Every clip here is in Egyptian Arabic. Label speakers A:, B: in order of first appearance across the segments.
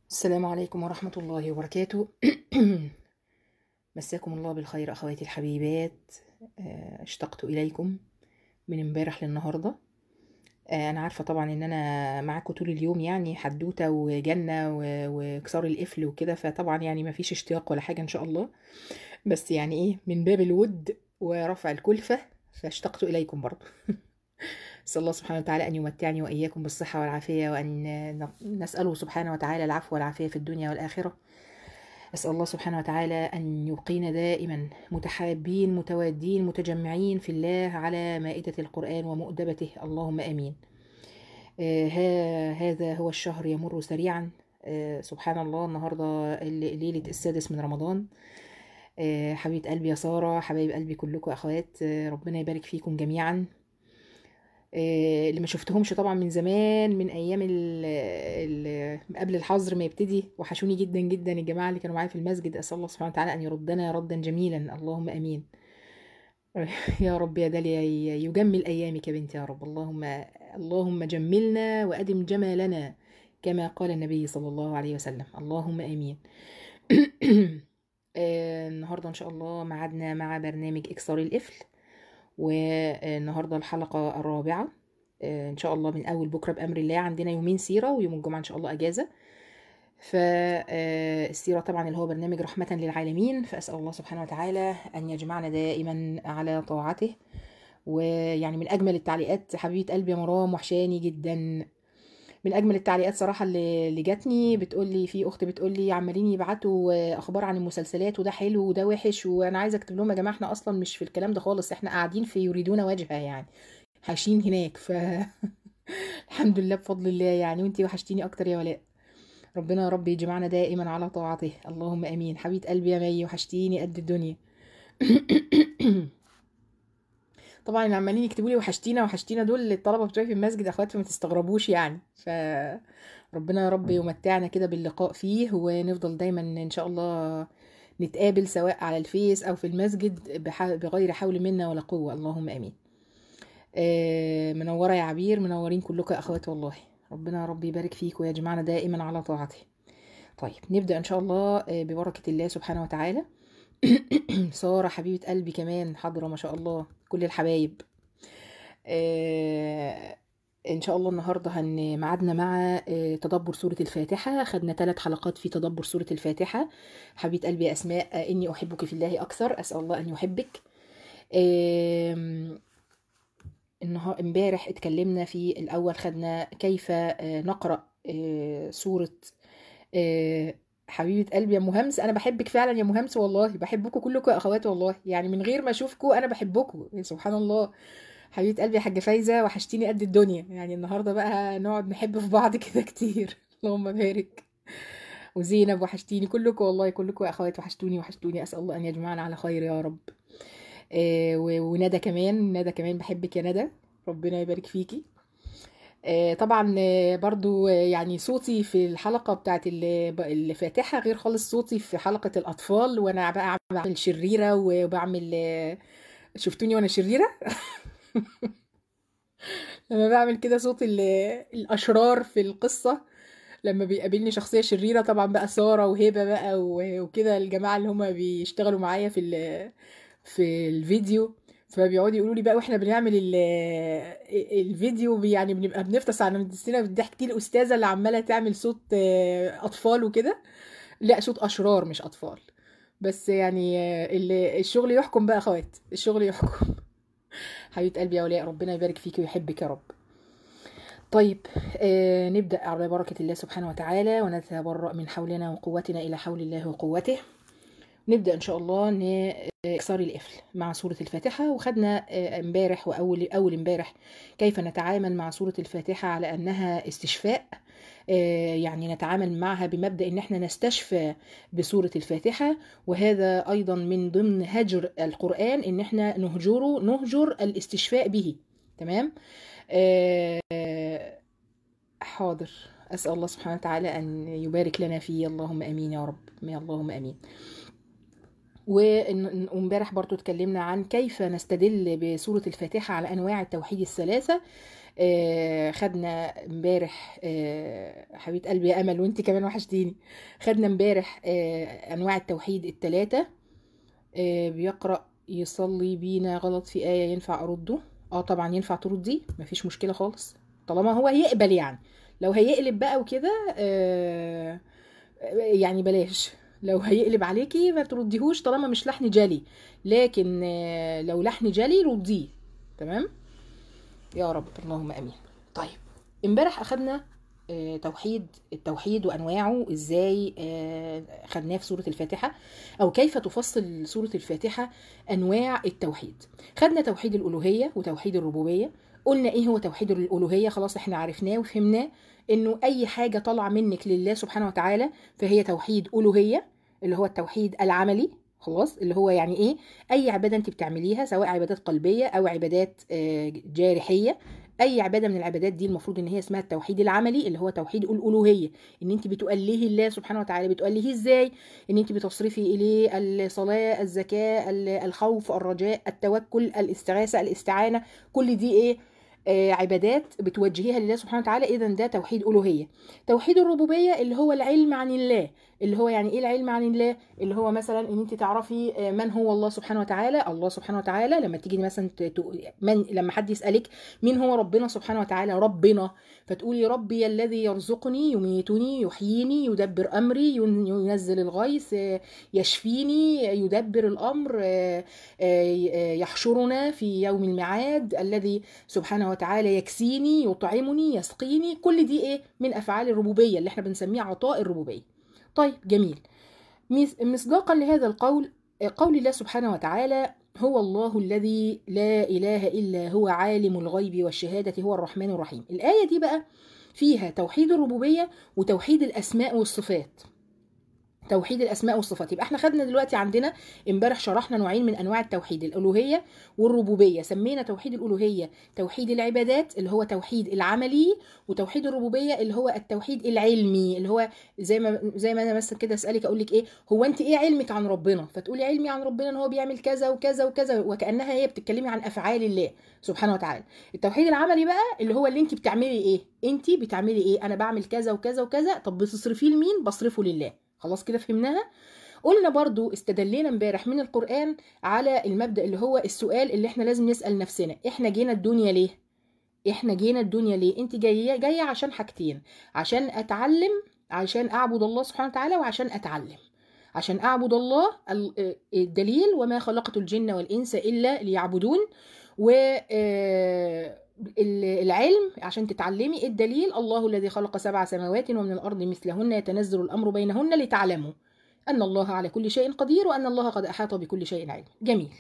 A: السلام عليكم ورحمة الله وبركاته مساكم الله بالخير أخواتي الحبيبات آه، اشتقت إليكم من امبارح للنهاردة آه، أنا عارفة طبعا إن أنا معاكم طول اليوم يعني حدوتة وجنة و- وكسار القفل وكده فطبعا يعني مفيش اشتياق ولا حاجة إن شاء الله بس يعني إيه من باب الود ورفع الكلفة فاشتقت إليكم برضو أسأل الله سبحانه وتعالى أن يمتعني وإياكم بالصحة والعافية وأن نسأله سبحانه وتعالى العفو والعافية في الدنيا والآخرة أسأل الله سبحانه وتعالى أن يبقينا دائما متحابين متوادين متجمعين في الله على مائدة القرآن ومؤدبته اللهم آمين آه، ها هذا هو الشهر يمر سريعا آه، سبحان الله النهاردة اللي- ليلة السادس من رمضان آه، حبيبة قلبي يا سارة حبايب قلبي كلكم أخوات آه، ربنا يبارك فيكم جميعا آه، اللي ما شفتهمش طبعا من زمان من ايام ال ال قبل الحظر ما يبتدي وحشوني جدا جدا الجماعه اللي كانوا معايا في المسجد اسال الله سبحانه وتعالى ان يردنا ردا جميلا اللهم امين يا رب يا داليا ي- يجمل ايامك يا بنتي يا رب اللهم اللهم جملنا وادم جمالنا كما قال النبي صلى الله عليه وسلم اللهم امين آه، النهارده ان شاء الله ميعادنا مع برنامج اكسار القفل والنهارده الحلقه الرابعه آه، ان شاء الله من اول بكره بامر الله عندنا يومين سيره ويوم الجمعه ان شاء الله اجازه فالسيرة طبعا اللي هو برنامج رحمة للعالمين فأسأل الله سبحانه وتعالى أن يجمعنا دائما على طاعته ويعني من أجمل التعليقات حبيبة قلبي يا مرام وحشاني جدا من أجمل التعليقات صراحة اللي اللي جاتني بتقول لي في أخت بتقول لي عمالين يبعتوا أخبار عن المسلسلات وده حلو وده وحش وأنا عايزة أكتب لهم يا جماعة إحنا أصلا مش في الكلام ده خالص إحنا قاعدين في يريدون وجهه يعني عايشين هناك ف الحمد لله بفضل الله يعني وانتي وحشتيني أكتر يا ولاء ربنا يا رب يجمعنا دائما على طاعته اللهم امين حبيبه قلبي يا مي وحشتيني قد الدنيا طبعا اللي عمالين يكتبوا لي وحشتينا وحشتينا دول الطلبه بتوعي في المسجد اخوات فما تستغربوش يعني ف ربنا يا رب يمتعنا كده باللقاء فيه ونفضل دايما ان شاء الله نتقابل سواء على الفيس او في المسجد بح- بغير حول منا ولا قوه اللهم امين آه، منوره يا عبير منورين كلكم يا اخوات والله ربنا يا رب يبارك فيك ويجمعنا دائما على طاعته طيب نبدأ إن شاء الله آه، ببركة الله سبحانه وتعالى سارة حبيبة قلبي كمان حاضرة ما شاء الله كل الحبايب آه، إن شاء الله النهاردة هن معادنا مع آه، تدبر سورة الفاتحة خدنا ثلاث حلقات في تدبر سورة الفاتحة حبيبة قلبي يا أسماء آه، إني أحبك في الله أكثر أسأل الله أن يحبك آم، النهار امبارح اتكلمنا في الأول خدنا كيف آه، نقرأ آه، سورة آه، حبيبة قلبي يا مهمس أنا بحبك فعلا يا مهمس والله بحبكم كلكم يا أخوات والله يعني من غير ما أشوفكم أنا بحبكم سبحان الله حبيبة قلبي يا حاجة فايزة وحشتيني قد الدنيا يعني النهاردة بقى نقعد نحب في بعض كده كتير اللهم بارك وزينب وحشتيني كلكم والله كلكم يا أخوات وحشتوني وحشتوني أسأل الله أن يجمعنا على خير يا رب آه، و- وندى كمان ندى كمان بحبك يا ندى ربنا يبارك فيكي آه، طبعا آه، برضو آه، يعني صوتي في الحلقة بتاعت ال- الفاتحة غير خالص صوتي في حلقة الأطفال وأنا بقى بعمل شريرة وبعمل آه، شفتوني وأنا شريرة لما بعمل كده صوت ال- الأشرار في القصة لما بيقابلني شخصية شريرة طبعا بقى سارة وهبة بقى و- وكده الجماعة اللي هما بيشتغلوا معايا في ال- في الفيديو فبيقعدوا يقولوا لي بقى واحنا بنعمل ال- الفيديو بي- يعني بنبقى بنفطس على نفسنا بالضحك دي الأستاذة اللي عمالة تعمل صوت آه، أطفال وكده لا صوت أشرار مش أطفال بس يعني آه، ال- الشغل يحكم بقى أخوات الشغل يحكم حبيبة قلبي يا ولاء ربنا يبارك فيك ويحبك يا رب طيب آه نبدأ على بركة الله سبحانه وتعالى ونتبرأ من حولنا وقوتنا إلى حول الله وقوته نبدأ إن شاء الله نكسر القفل مع سورة الفاتحة وخدنا آه، امبارح وأول أول امبارح كيف نتعامل مع سورة الفاتحة على أنها استشفاء آه، يعني نتعامل معها بمبدأ إن احنا نستشفى بسورة الفاتحة وهذا أيضا من ضمن هجر القرآن إن احنا نهجره نهجر الاستشفاء به تمام آه، حاضر أسأل الله سبحانه وتعالى أن يبارك لنا فيه اللهم أمين يا رب يا اللهم أمين وإن- وامبارح برضو اتكلمنا عن كيف نستدل بسورة الفاتحة على أنواع التوحيد الثلاثة آه، خدنا امبارح آه، حبيبة قلبي يا أمل وانت كمان وحشتيني خدنا امبارح آه، أنواع التوحيد الثلاثة آه، بيقرأ يصلي بينا غلط في آية ينفع أرده اه طبعا ينفع تردي مفيش مشكلة خالص طالما هو هيقبل يعني لو هيقلب بقى وكده آه، يعني بلاش لو هيقلب عليكي ما ترديهوش طالما مش لحن جلي لكن آه، لو لحن جلي رديه تمام يا رب اللهم امين طيب امبارح اخدنا آه، توحيد التوحيد وانواعه ازاي آه، خدناه في سوره الفاتحه او كيف تفصل سوره الفاتحه انواع التوحيد خدنا توحيد الالوهيه وتوحيد الربوبيه قلنا ايه هو توحيد الالوهيه خلاص احنا عرفناه وفهمناه انه اي حاجه طالعه منك لله سبحانه وتعالى فهي توحيد الوهيه اللي هو التوحيد العملي خلاص اللي هو يعني ايه اي عباده انت بتعمليها سواء عبادات قلبيه او عبادات آه، جارحيه اي عباده من العبادات دي المفروض ان هي اسمها التوحيد العملي اللي هو توحيد الالوهيه ان انت بتؤلهي الله سبحانه وتعالى بتؤلهيه ازاي ان انت بتصرفي اليه الصلاه الزكاه ال- الخوف الرجاء التوكل الاستغاثه الاستعانه كل دي ايه آه، عبادات بتوجهيها لله سبحانه وتعالى اذا ده توحيد الوهيه توحيد الربوبيه اللي هو العلم عن الله اللي هو يعني ايه العلم عن الله اللي هو مثلا ان انت تعرفي آه، من هو الله سبحانه وتعالى الله سبحانه وتعالى لما تيجي مثلا ت- ت- من لما حد يسالك مين هو ربنا سبحانه وتعالى ربنا فتقولي ربي الذي يرزقني يميتني يحييني يدبر امري ين- ينزل الغيث آه، يشفيني يدبر الامر آه، آه، يحشرنا في يوم الميعاد الذي سبحانه وتعالى يكسيني يطعمني يسقيني كل دي ايه من افعال الربوبيه اللي احنا بنسميه عطاء الربوبيه طيب جميل مس- مصداقا لهذا القول آه، قول الله سبحانه وتعالى هو الله الذي لا اله الا هو عالم الغيب والشهاده هو الرحمن الرحيم الايه دي بقى فيها توحيد الربوبيه وتوحيد الاسماء والصفات توحيد الاسماء والصفات يبقى احنا خدنا دلوقتي عندنا امبارح شرحنا نوعين من انواع التوحيد الالوهيه والربوبيه سمينا توحيد الالوهيه توحيد العبادات اللي هو توحيد العملي وتوحيد الربوبيه اللي هو التوحيد العلمي اللي هو زي ما زي ما انا مثلا كده اسالك اقول لك ايه هو انت ايه علمك عن ربنا فتقولي علمي عن ربنا ان هو بيعمل كذا وكذا وكذا وكانها هي بتتكلمي عن افعال الله سبحانه وتعالى التوحيد العملي بقى اللي هو اللي انت بتعملي ايه انت بتعملي ايه انا بعمل كذا وكذا وكذا طب بتصرفيه لمين بصرفه لله خلاص كده فهمناها قلنا برضو استدلينا امبارح من القرآن على المبدأ اللي هو السؤال اللي احنا لازم نسأل نفسنا احنا جينا الدنيا ليه احنا جينا الدنيا ليه انت جايه جايه عشان حاجتين عشان اتعلم عشان اعبد الله سبحانه وتعالى وعشان اتعلم عشان اعبد الله ال- الدليل وما خلقت الجن والانس الا ليعبدون و آه، ال- العلم عشان تتعلمي الدليل الله الذي خلق سبع سماوات ومن الارض مثلهن يتنزل الامر بينهن لتعلموا ان الله على كل شيء قدير وان الله قد احاط بكل شيء علم جميل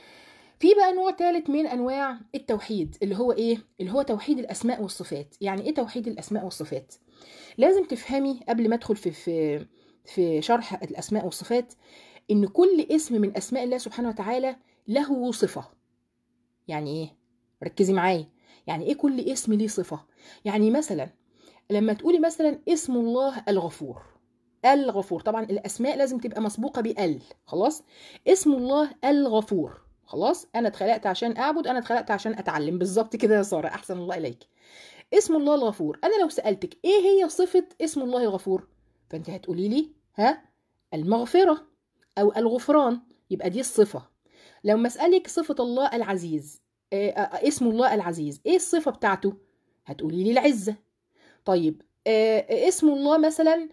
A: في بقى نوع ثالث من انواع التوحيد اللي هو ايه اللي هو توحيد الاسماء والصفات يعني ايه توحيد الاسماء والصفات لازم تفهمي قبل ما ادخل في في في شرح الاسماء والصفات ان كل اسم من اسماء الله سبحانه وتعالى له صفه يعني ايه ركزي معايا يعني ايه كل اسم ليه صفه يعني مثلا لما تقولي مثلا اسم الله الغفور الغفور طبعا الاسماء لازم تبقى مسبوقه بال خلاص اسم الله الغفور خلاص انا اتخلقت عشان اعبد انا اتخلقت عشان اتعلم بالظبط كده يا ساره احسن الله اليك اسم الله الغفور انا لو سالتك ايه هي صفه اسم الله الغفور فانت هتقولي لي ها المغفره او الغفران يبقى دي الصفه لو ما اسالك صفه الله العزيز آه، آه، اسم الله العزيز ايه الصفه بتاعته هتقولي لي العزه طيب آه، اسم الله مثلا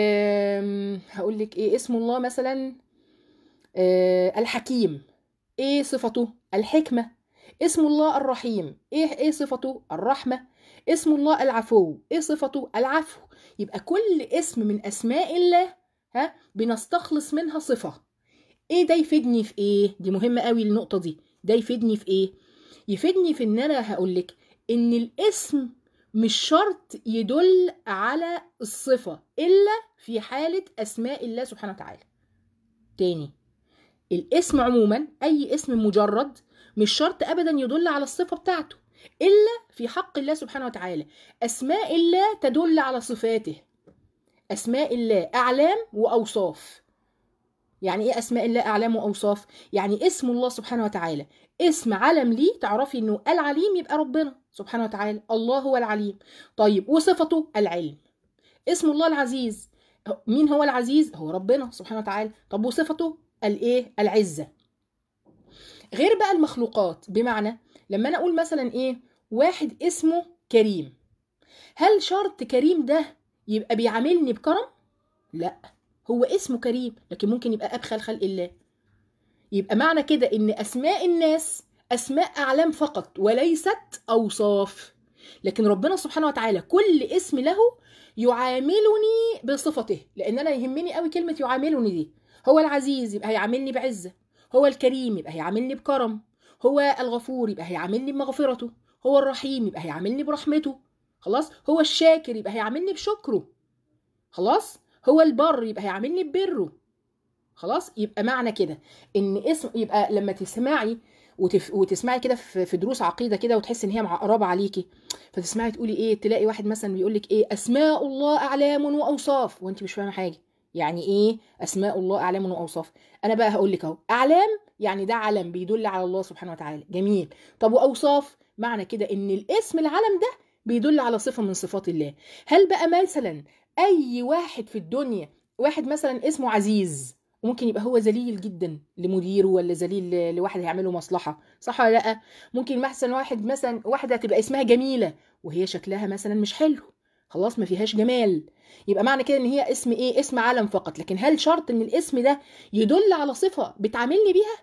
A: هقول لك ايه اسم الله مثلا آه، الحكيم ايه صفته الحكمه اسم الله الرحيم ايه ايه صفته الرحمه اسم الله العفو ايه صفته العفو يبقى كل اسم من اسماء الله ها بنستخلص منها صفه ايه ده يفيدني في ايه دي مهمه قوي النقطه دي ده يفيدني في ايه يفيدني في ان انا هقول لك ان الاسم مش شرط يدل على الصفه الا في حاله اسماء الله سبحانه وتعالى تاني الاسم عموما اي اسم مجرد مش شرط ابدا يدل على الصفه بتاعته الا في حق الله سبحانه وتعالى اسماء الله تدل على صفاته اسماء الله اعلام واوصاف يعني ايه اسماء الله اعلام واوصاف يعني اسم الله سبحانه وتعالى اسم علم ليه تعرفي انه العليم يبقى ربنا سبحانه وتعالى الله هو العليم طيب وصفته العلم اسم الله العزيز مين هو العزيز هو ربنا سبحانه وتعالى طب وصفته الايه العزه غير بقى المخلوقات بمعنى لما انا اقول مثلا ايه واحد اسمه كريم هل شرط كريم ده يبقى بيعاملني بكرم لا هو اسمه كريم لكن ممكن يبقى ابخل خلق الله يبقى معنى كده ان اسماء الناس اسماء اعلام فقط وليست اوصاف لكن ربنا سبحانه وتعالى كل اسم له يعاملني بصفته لان انا يهمني قوي كلمه يعاملني دي هو العزيز يبقى هيعاملني بعزه هو الكريم يبقى هيعاملني بكرم هو الغفور يبقى هيعاملني بمغفرته هو الرحيم يبقى هيعاملني برحمته خلاص هو الشاكر يبقى هيعاملني بشكره خلاص هو البر يبقى هيعاملني ببره خلاص يبقى معنى كده ان اسم يبقى لما تسمعي وتف... وتسمعي كده في في دروس عقيده كده وتحسي ان هي معقربه عليكي فتسمعي تقولي ايه تلاقي واحد مثلا بيقول لك ايه اسماء الله اعلام واوصاف وانت مش فاهمه حاجه يعني ايه اسماء الله اعلام واوصاف انا بقى هقول لك اهو اعلام يعني ده علم بيدل على الله سبحانه وتعالى جميل طب واوصاف معنى كده ان الاسم العلم ده بيدل على صفه من صفات الله هل بقى مثلا اي واحد في الدنيا واحد مثلا اسمه عزيز وممكن يبقى هو ذليل جدا لمديره ولا ذليل لواحد هيعمله مصلحه صح ولا لا ممكن مثلا واحد مثلا واحده تبقى اسمها جميله وهي شكلها مثلا مش حلو خلاص ما فيهاش جمال يبقى معنى كده ان هي اسم ايه اسم علم فقط لكن هل شرط ان الاسم ده يدل على صفه بتعاملني بيها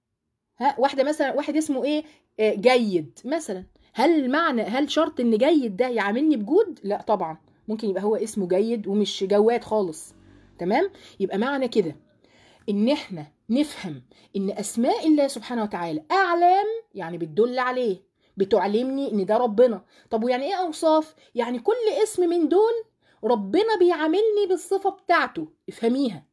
A: ها واحده مثلا واحد اسمه ايه آه جيد مثلا هل معنى هل شرط ان جيد ده يعاملني بجود لا طبعا ممكن يبقى هو اسمه جيد ومش جواد خالص تمام يبقى معنى كده ان احنا نفهم ان اسماء الله سبحانه وتعالى اعلام يعني بتدل عليه بتعلمني ان ده ربنا طب ويعني ايه اوصاف يعني كل اسم من دول ربنا بيعاملني بالصفه بتاعته افهميها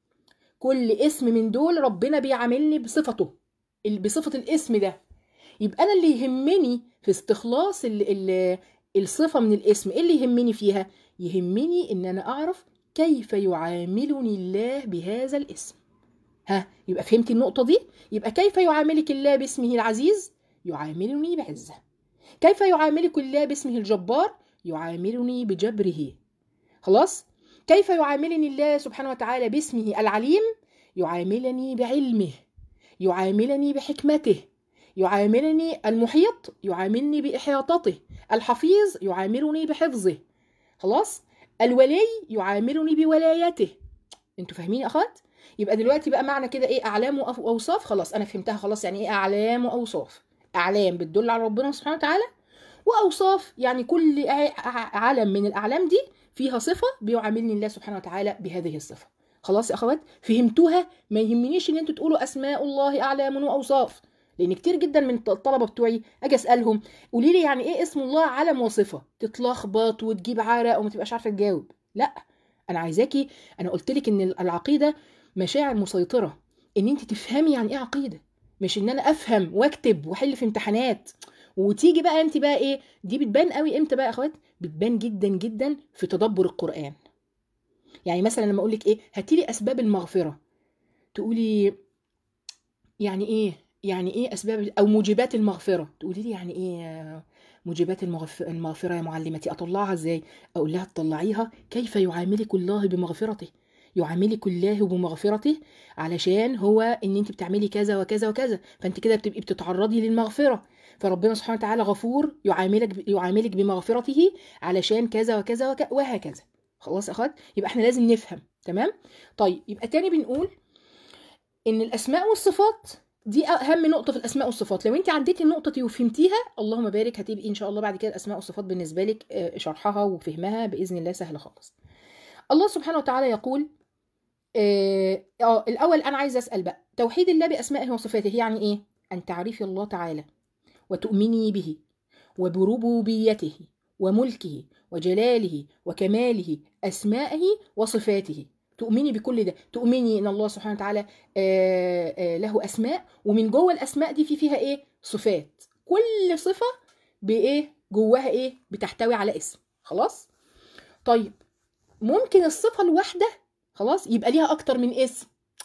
A: كل اسم من دول ربنا بيعاملني بصفته بصفه الاسم ده يبقى انا اللي يهمني في استخلاص ال ال الصفه من الاسم ايه اللي يهمني فيها يهمني ان انا اعرف كيف يعاملني الله بهذا الاسم ها يبقى فهمتي النقطة دي يبقى كيف يعاملك الله باسمه العزيز يعاملني بعزة كيف يعاملك الله باسمه الجبار يعاملني بجبره خلاص كيف يعاملني الله سبحانه وتعالى باسمه العليم يعاملني بعلمه يعاملني بحكمته يعاملني المحيط يعاملني بإحاطته الحفيظ يعاملني بحفظه خلاص الولي يعاملني بولايته انتوا فاهمين يا اخوات يبقى دلوقتي بقى معنى كده ايه اعلام واوصاف خلاص انا فهمتها خلاص يعني ايه اعلام واوصاف اعلام بتدل على ربنا سبحانه وتعالى واوصاف يعني كل علم من الاعلام دي فيها صفه بيعاملني الله سبحانه وتعالى بهذه الصفه خلاص يا اخوات فهمتوها ما يهمنيش ان انتوا تقولوا اسماء الله اعلام واوصاف لان كتير جدا من الطلبه بتوعي اجي اسالهم قولي لي يعني ايه اسم الله علم وصفه تتلخبط وتجيب عرق وما تبقاش عارفه تجاوب لا انا عايزاكي انا قلت لك ان العقيده مشاعر مسيطره ان انت تفهمي يعني ايه عقيده مش ان انا افهم واكتب واحل في امتحانات وتيجي بقى انت بقى ايه دي بتبان قوي امتى بقى يا اخوات بتبان جدا جدا في تدبر القران يعني مثلا لما اقول لك ايه هاتي لي اسباب المغفره تقولي يعني ايه يعني ايه اسباب او موجبات المغفره تقولي لي يعني ايه موجبات المغفره يا معلمتي اطلعها ازاي اقول لها تطلعيها كيف يعاملك الله بمغفرته يعاملك الله بمغفرته علشان هو ان انت بتعملي كذا وكذا وكذا فانت كده بتبقي بتتعرضي للمغفره فربنا سبحانه وتعالى غفور يعاملك يعاملك بمغفرته علشان كذا وكذا وكذا وهكذا خلاص يا اخوات يبقى احنا لازم نفهم تمام طيب يبقى تاني بنقول ان الاسماء والصفات دي اهم نقطه في الاسماء والصفات لو انت عديتي النقطه دي وفهمتيها اللهم بارك هتبقي ان شاء الله بعد كده الاسماء والصفات بالنسبه لك شرحها وفهمها باذن الله سهل خالص الله سبحانه وتعالى يقول اه آه، الاول انا عايزه اسال بقى توحيد الله باسمائه وصفاته يعني ايه ان تعرفي الله تعالى وتؤمني به وبربوبيته وملكه وجلاله وكماله اسمائه وصفاته تؤمني بكل ده تؤمني ان الله سبحانه وتعالى آه، آه، له اسماء ومن جوه الاسماء دي في فيها ايه صفات كل صفه بايه جواها ايه بتحتوي على اسم خلاص طيب ممكن الصفه الواحده خلاص يبقى ليها اكتر من اسم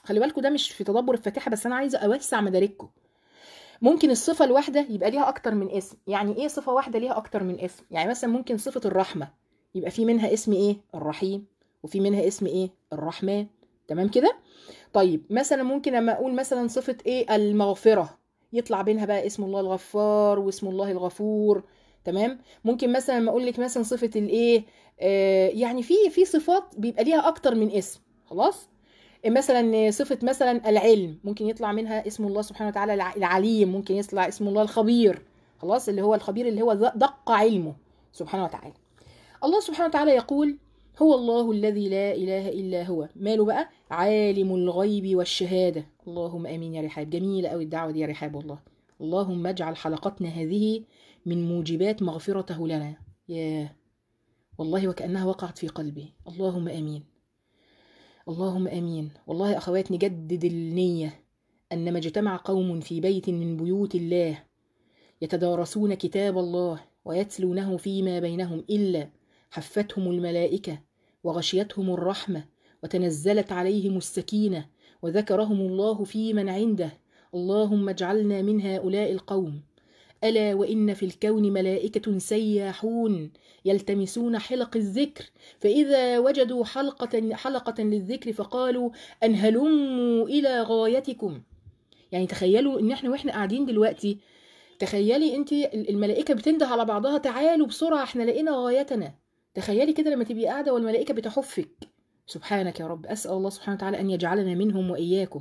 A: خلي بالكم ده مش في تدبر الفاتحه بس انا عايزه اوسع مدارككم ممكن الصفه الواحده يبقى ليها اكتر من اسم يعني ايه صفه واحده ليها اكتر من اسم يعني مثلا ممكن صفه الرحمه يبقى في منها اسم ايه الرحيم وفي منها اسم ايه الرحمن تمام كده طيب مثلا ممكن لما اقول مثلا صفه ايه المغفره يطلع بينها بقى اسم الله الغفار واسم الله الغفور تمام ممكن مثلا لما اقول لك مثلا صفه الايه آه يعني في في صفات بيبقى ليها اكتر من اسم خلاص مثلا صفه مثلا العلم ممكن يطلع منها اسم الله سبحانه وتعالى العليم ممكن يطلع اسم الله الخبير خلاص اللي هو الخبير اللي هو دق علمه سبحانه وتعالى الله سبحانه وتعالى يقول هو الله الذي لا إله إلا هو ماله بقى عالم الغيب والشهادة اللهم آمين يا رحاب جميلة أوي الدعوة دي يا رحاب والله اللهم اجعل حلقتنا هذه من موجبات مغفرته لنا ياه والله وكأنها وقعت في قلبي اللهم آمين اللهم آمين والله أخوات نجدد النية أنما اجتمع قوم في بيت من بيوت الله يتدارسون كتاب الله ويتلونه فيما بينهم إلا حفتهم الملائكة وغشيتهم الرحمة وتنزلت عليهم السكينة وذكرهم الله في من عنده اللهم اجعلنا من هؤلاء القوم ألا وإن في الكون ملائكة سياحون يلتمسون حلق الذكر فإذا وجدوا حلقة حلقة للذكر فقالوا أن هلموا إلى غايتكم يعني تخيلوا إن إحنا وإحنا قاعدين دلوقتي تخيلي أنت الملائكة بتنده على بعضها تعالوا بسرعة إحنا لقينا غايتنا تخيلي كده لما تبقي قاعدة والملائكة بتحفك سبحانك يا رب أسأل الله سبحانه وتعالى أن يجعلنا منهم وإياكم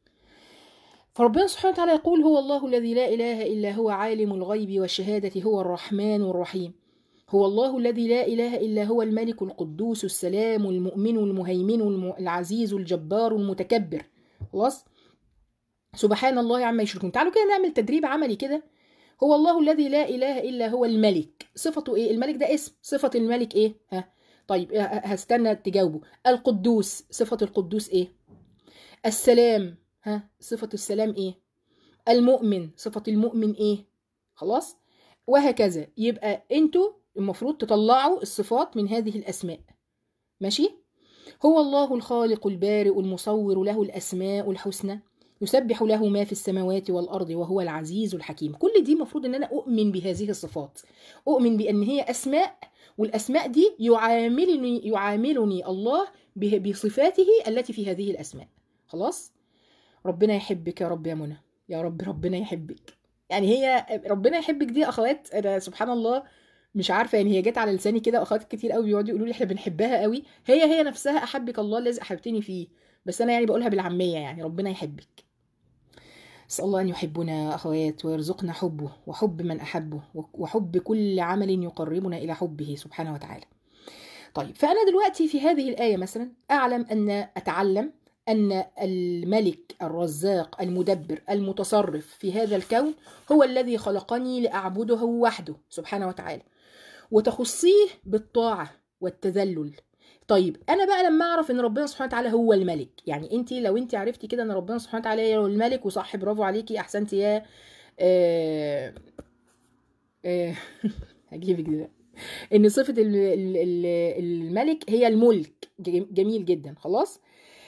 A: فربنا سبحانه وتعالى يقول هو الله الذي لا إله إلا هو عالم الغيب والشهادة هو الرحمن الرحيم هو الله الذي لا إله إلا هو الملك القدوس السلام المؤمن المهيمن العزيز الجبار المتكبر خلاص سبحان الله عما يشركون تعالوا كده نعمل تدريب عملي كده هو الله الذي لا إله إلا هو الملك صفته إيه الملك ده اسم صفة الملك إيه ها طيب هستنى تجاوبوا القدوس صفة القدوس إيه السلام ها صفة السلام إيه المؤمن صفة المؤمن إيه خلاص وهكذا يبقى انتوا المفروض تطلعوا الصفات من هذه الأسماء ماشي هو الله الخالق البارئ المصور له الأسماء الحسنى يسبح له ما في السماوات والأرض وهو العزيز الحكيم كل دي مفروض أن أنا أؤمن بهذه الصفات أؤمن بأن هي أسماء والأسماء دي يعاملني, يعاملني الله بصفاته التي في هذه الأسماء خلاص ربنا يحبك يا رب يا منى يا رب ربنا يحبك يعني هي ربنا يحبك دي اخوات انا سبحان الله مش عارفه يعني هي جت على لساني كده اخوات كتير قوي بيقعدوا يقولوا لي احنا بنحبها قوي هي هي نفسها احبك الله الذي احبتني فيه بس انا يعني بقولها بالعاميه يعني ربنا يحبك اسال الله ان يحبنا اخوات ويرزقنا حبه وحب من احبه وحب كل عمل يقربنا الى حبه سبحانه وتعالى طيب فانا دلوقتي في هذه الايه مثلا اعلم ان اتعلم أن الملك الرزاق المدبر المتصرف في هذا الكون هو الذي خلقني لأعبده وحده سبحانه وتعالى وتخصيه بالطاعة والتذلل طيب انا بقى لما اعرف ان ربنا سبحانه وتعالى هو الملك يعني انت لو انت عرفتي كده ان ربنا سبحانه وتعالى هو الملك وصح برافو عليكي احسنتي يا آه آه هجيبك دلوقتي ان صفه الملك هي الملك جميل جدا خلاص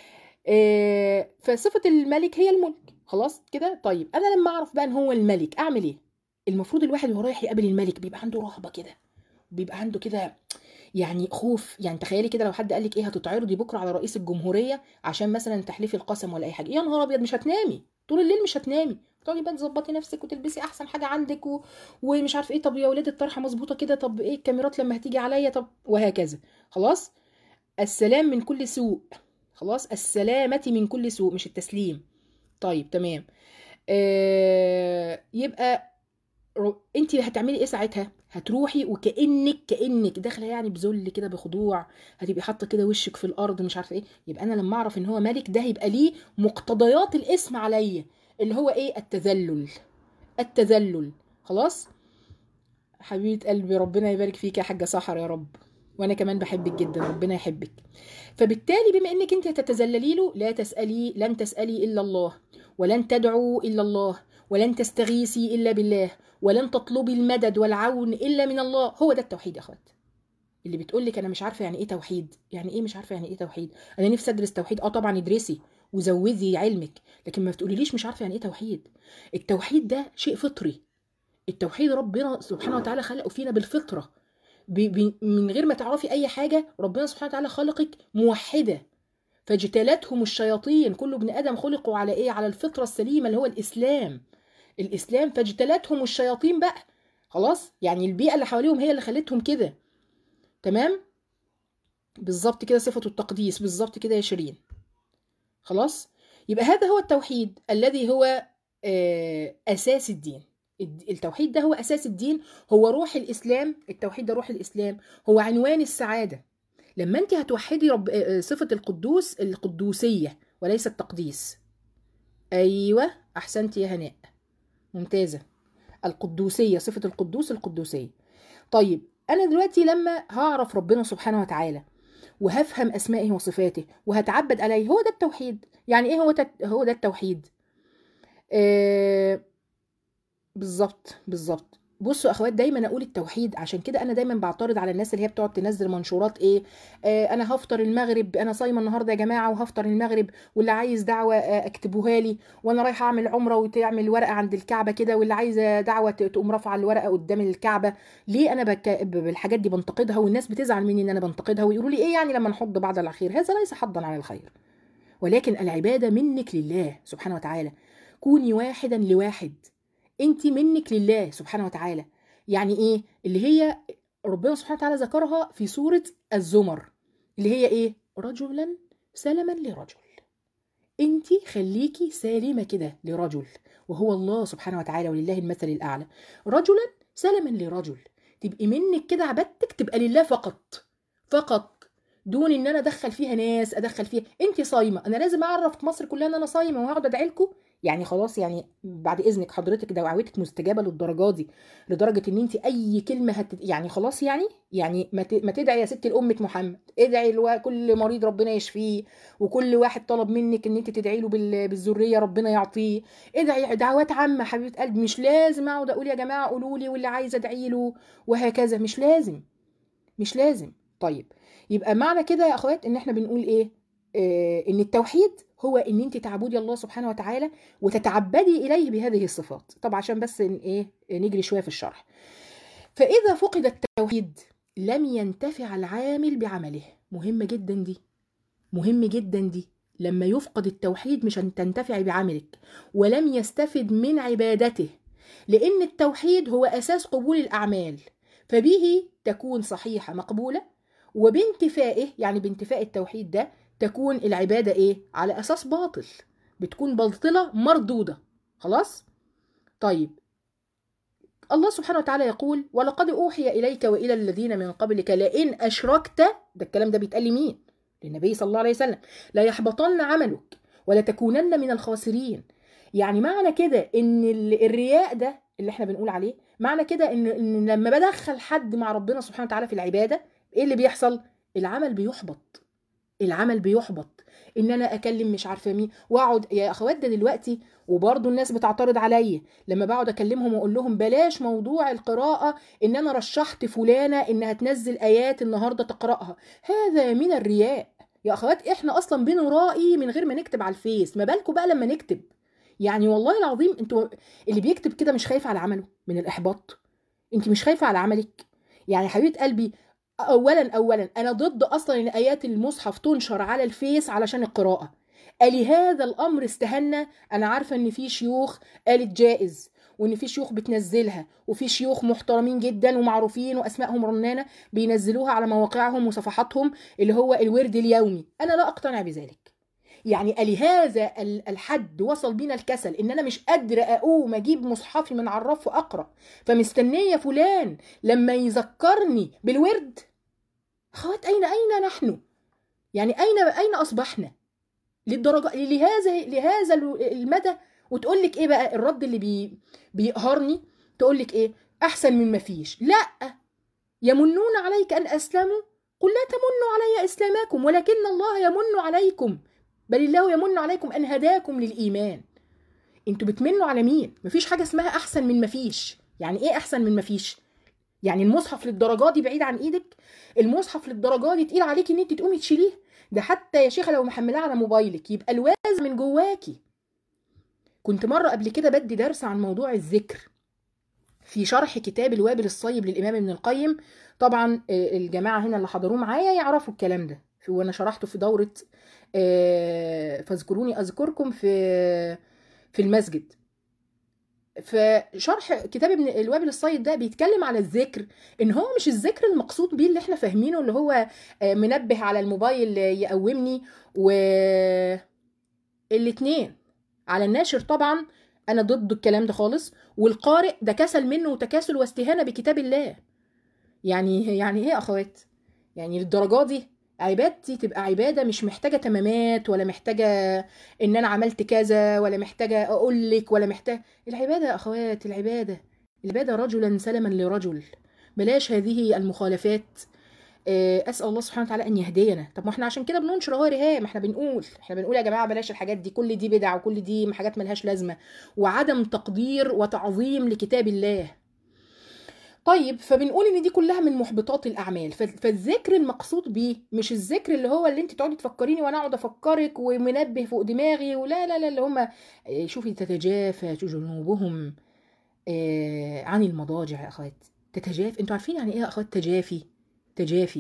A: آه فصفة الملك هي الملك خلاص كده طيب انا لما اعرف بقى ان هو الملك اعمل ايه المفروض الواحد وهو رايح يقابل الملك بيبقى عنده رهبة كده بيبقى عنده كده يعني خوف يعني تخيلي كده لو حد قال لك ايه هتتعرضي بكره على رئيس الجمهوريه عشان مثلا تحلفي القسم ولا اي حاجه يا نهار ابيض مش هتنامي طول الليل مش هتنامي تقعدي بقى تظبطي نفسك وتلبسي احسن حاجه عندك و... ومش عارف ايه طب يا ولاد الطرحه مظبوطه كده طب ايه الكاميرات لما هتيجي عليا طب وهكذا خلاص السلام من كل سوء خلاص السلامة من كل سوء مش التسليم طيب تمام آه يبقى انت هتعملي ايه ساعتها هتروحي وكانك كانك داخله يعني بذل كده بخضوع هتبقي حاطه كده وشك في الارض مش عارفه ايه يبقى انا لما اعرف ان هو ملك ده هيبقى ليه مقتضيات الاسم عليا اللي هو ايه التذلل التذلل خلاص حبيبه قلبي ربنا يبارك فيك يا حاجه سحر يا رب وانا كمان بحبك جدا ربنا يحبك فبالتالي بما انك انت هتتذللي له لا تسالي لن تسالي الا الله ولن تدعو الا الله ولن تستغيثي الا بالله ولن تطلبي المدد والعون الا من الله هو ده التوحيد يا اخوات اللي بتقول لك انا مش عارفه يعني ايه توحيد يعني ايه مش عارفه يعني ايه توحيد انا نفسي ادرس توحيد اه طبعا ادرسي وزودي علمك لكن ما تقوليليش مش عارفه يعني ايه توحيد التوحيد ده شيء فطري التوحيد ربنا سبحانه وتعالى خلقه فينا بالفطره ب- ب- من غير ما تعرفي اي حاجه ربنا سبحانه وتعالى خلقك موحده فاجتالتهم الشياطين كل ابن ادم خلقوا على ايه على الفطره السليمه اللي هو الاسلام الاسلام فاجتالتهم الشياطين بقى خلاص يعني البيئه اللي حواليهم هي اللي خلتهم كده تمام بالظبط كده صفه التقديس بالظبط كده يا شيرين خلاص يبقى هذا هو التوحيد الذي هو آه، اساس الدين الد- التوحيد ده هو اساس الدين هو روح الاسلام التوحيد ده روح الاسلام هو عنوان السعاده لما انت هتوحدي رب آه، آه، صفه القدوس القدوسيه وليس التقديس ايوه احسنتي يا هناء ممتازه القدوسيه صفه القدوس القدوسيه طيب انا دلوقتي لما هعرف ربنا سبحانه وتعالى وهفهم اسمائه وصفاته وهتعبد عليه هو ده التوحيد يعني ايه هو تت... هو ده التوحيد آه... بالظبط بالظبط بصوا اخوات دايما اقول التوحيد عشان كده انا دايما بعترض على الناس اللي هي بتقعد تنزل منشورات ايه آه انا هفطر المغرب انا صايمه النهارده يا جماعه وهفطر المغرب واللي عايز دعوه آه اكتبوها لي وانا رايحه اعمل عمره وتعمل ورقه عند الكعبه كده واللي عايزه دعوه ت- تقوم رافعه الورقه قدام الكعبه ليه انا بك... ب- بالحاجات دي بنتقدها والناس بتزعل مني ان انا بنتقدها ويقولوا لي ايه يعني لما نحض بعض على الخير هذا ليس حضا على الخير ولكن العباده منك لله سبحانه وتعالى كوني واحدا لواحد انت منك لله سبحانه وتعالى يعني ايه اللي هي ربنا سبحانه وتعالى ذكرها في سورة الزمر اللي هي ايه رجلا سلما لرجل انت خليكي سالمة كده لرجل وهو الله سبحانه وتعالى ولله المثل الأعلى رجلا سلما لرجل تبقي منك كده عبادتك تبقى لله فقط فقط دون ان انا ادخل فيها ناس ادخل فيها انت صايمه انا لازم اعرف مصر كلها ان انا صايمه وهقعد ادعي لكم يعني خلاص يعني بعد اذنك حضرتك دعوتك مستجابه للدرجه دي لدرجه ان انت اي كلمه هت... يعني خلاص يعني يعني ما, ت... ما تدعي يا ستي لامه محمد ادعي لو... كل مريض ربنا يشفيه وكل واحد طلب منك ان انت تدعي له بال... بالذريه ربنا يعطيه ادعي دعوات عامه حبيبه قلبي مش لازم اقعد اقول يا جماعه قولوا لي واللي عايز ادعي له وهكذا مش لازم مش لازم طيب يبقى معنى كده يا اخوات ان احنا بنقول ايه آه ان التوحيد هو ان انت تعبدي الله سبحانه وتعالى وتتعبدي اليه بهذه الصفات طبعا عشان بس إن ايه نجري شويه في الشرح فاذا فقد التوحيد لم ينتفع العامل بعمله مهمه جدا دي مهم جدا دي لما يفقد التوحيد مش هتنتفعي بعملك ولم يستفد من عبادته لان التوحيد هو اساس قبول الاعمال فبه تكون صحيحه مقبوله وبانتفائه يعني بانتفاء التوحيد ده تكون العبادة ايه على اساس باطل بتكون باطلة مردودة خلاص طيب الله سبحانه وتعالى يقول ولقد اوحي اليك والى الذين من قبلك لئن اشركت ده الكلام ده بيتقال لمين للنبي صلى الله عليه وسلم لا يحبطن عملك ولا تكونن من الخاسرين يعني معنى كده ان الرياء ده اللي احنا بنقول عليه معنى كده ان, إن لما بدخل حد مع ربنا سبحانه وتعالى في العباده ايه اللي بيحصل العمل بيحبط العمل بيحبط ان انا اكلم مش عارفه مين واقعد يا اخوات ده دلوقتي وبرضه الناس بتعترض عليا لما بقعد اكلمهم واقول لهم بلاش موضوع القراءه ان انا رشحت فلانه انها تنزل ايات النهارده تقراها هذا من الرياء يا اخوات احنا اصلا بنرائي من غير ما نكتب على الفيس ما بالكم بقى لما نكتب يعني والله العظيم انتوا اللي بيكتب كده مش خايف على عمله من الاحباط انت مش خايفه على عملك يعني حبيبه قلبي اولا اولا انا ضد اصلا ان ايات المصحف تنشر على الفيس علشان القراءه قالي هذا الامر استهنا انا عارفه ان في شيوخ قالت جائز وان في شيوخ بتنزلها وفي شيوخ محترمين جدا ومعروفين واسمائهم رنانه بينزلوها على مواقعهم وصفحاتهم اللي هو الورد اليومي انا لا اقتنع بذلك يعني قالي هذا الحد وصل بينا الكسل ان انا مش قادره اقوم اجيب مصحفي من على الرف واقرا فمستنيه فلان لما يذكرني بالورد اخوات اين اين نحن يعني اين اين اصبحنا للدرجه لهذا لهذا المدى وتقول لك ايه بقى الرد اللي بي بيقهرني تقول لك ايه احسن من ما فيش لا يمنون عليك ان اسلموا قل لا تمنوا علي اسلامكم ولكن الله يمن عليكم بل الله يمن عليكم ان هداكم للايمان انتوا بتمنوا على مين مفيش حاجه اسمها احسن من مفيش يعني ايه احسن من مفيش يعني المصحف للدرجات دي بعيد عن ايدك المصحف للدرجات دي تقيل عليك ان انت تقومي تشيليه ده حتى يا شيخه لو محملاه على موبايلك يبقى الواز من جواكي كنت مره قبل كده بدي درس عن موضوع الذكر في شرح كتاب الوابل الصيب للامام ابن القيم طبعا آه، الجماعه هنا اللي حضروه معايا يعرفوا الكلام ده في- وانا شرحته في دوره آه، فاذكروني اذكركم في في المسجد فشرح كتاب ابن الوابل الصيد ده بيتكلم على الذكر ان هو مش الذكر المقصود بيه اللي احنا فاهمينه اللي هو آه، منبه على الموبايل يقومني و الاتنين على الناشر طبعا انا ضد الكلام ده خالص والقارئ ده كسل منه وتكاسل واستهانه بكتاب الله يعني يعني ايه يا اخوات يعني للدرجه دي عبادتي تبقى عباده مش محتاجه تمامات ولا محتاجه ان انا عملت كذا ولا محتاجه اقول لك ولا محتاج العباده يا اخوات العباده العباده رجلا سلما لرجل بلاش هذه المخالفات آه، اسال الله سبحانه وتعالى ان يهدينا طب ما احنا عشان كده بننشر اهو رهاب ما احنا بنقول احنا بنقول يا جماعه بلاش الحاجات دي كل دي بدع وكل دي حاجات ملهاش لازمه وعدم تقدير وتعظيم لكتاب الله طيب فبنقول ان دي كلها من محبطات الاعمال ف- فالذكر المقصود بيه مش الذكر اللي هو اللي انت تقعدي تفكريني وانا اقعد افكرك ومنبه فوق دماغي ولا لا لا اللي هم شوفي تتجافى جنوبهم آه، عن المضاجع يا اخوات تتجافى انتوا عارفين يعني ايه يا اخوات تجافي تجافي